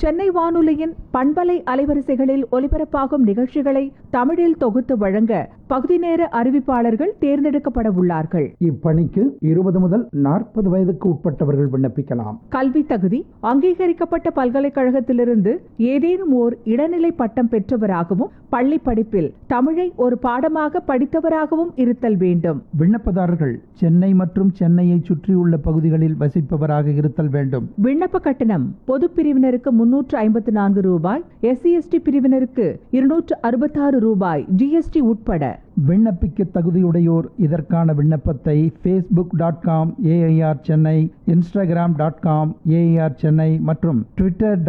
சென்னை வானொலியின் பண்பலை அலைவரிசைகளில் ஒலிபரப்பாகும் நிகழ்ச்சிகளை தமிழில் தொகுத்து வழங்க பகுதி நேர அறிவிப்பாளர்கள் தேர்ந்தெடுக்கப்பட உள்ளார்கள் இப்பணிக்கு இருபது முதல் நாற்பது வயதுக்கு உட்பட்டவர்கள் விண்ணப்பிக்கலாம் கல்வி தகுதி அங்கீகரிக்கப்பட்ட பல்கலைக்கழகத்திலிருந்து ஏதேனும் ஓர் இடைநிலை பட்டம் பெற்றவராகவும் பள்ளி படிப்பில் தமிழை ஒரு பாடமாக படித்தவராகவும் இருத்தல் வேண்டும் விண்ணப்பதாரர்கள் சென்னை மற்றும் சென்னையை சுற்றியுள்ள பகுதிகளில் வசிப்பவராக இருத்தல் வேண்டும் விண்ணப்ப கட்டணம் பொது பிரிவினருக்கு முன்னூற்று ஐம்பத்து நான்கு ரூபாய் எஸ்சி எஸ்டி பிரிவினருக்கு இருநூற்று அறுபத்தாறு ரூபாய் ஜிஎஸ்டி உட்பட விண்ணப்பிக்க தகுதியுடையோர் இதற்கான விண்ணப்பத்தை Facebook dot com A I R Chennai Instagram dot com A I R Chennai மற்றும் ட்விட்டர்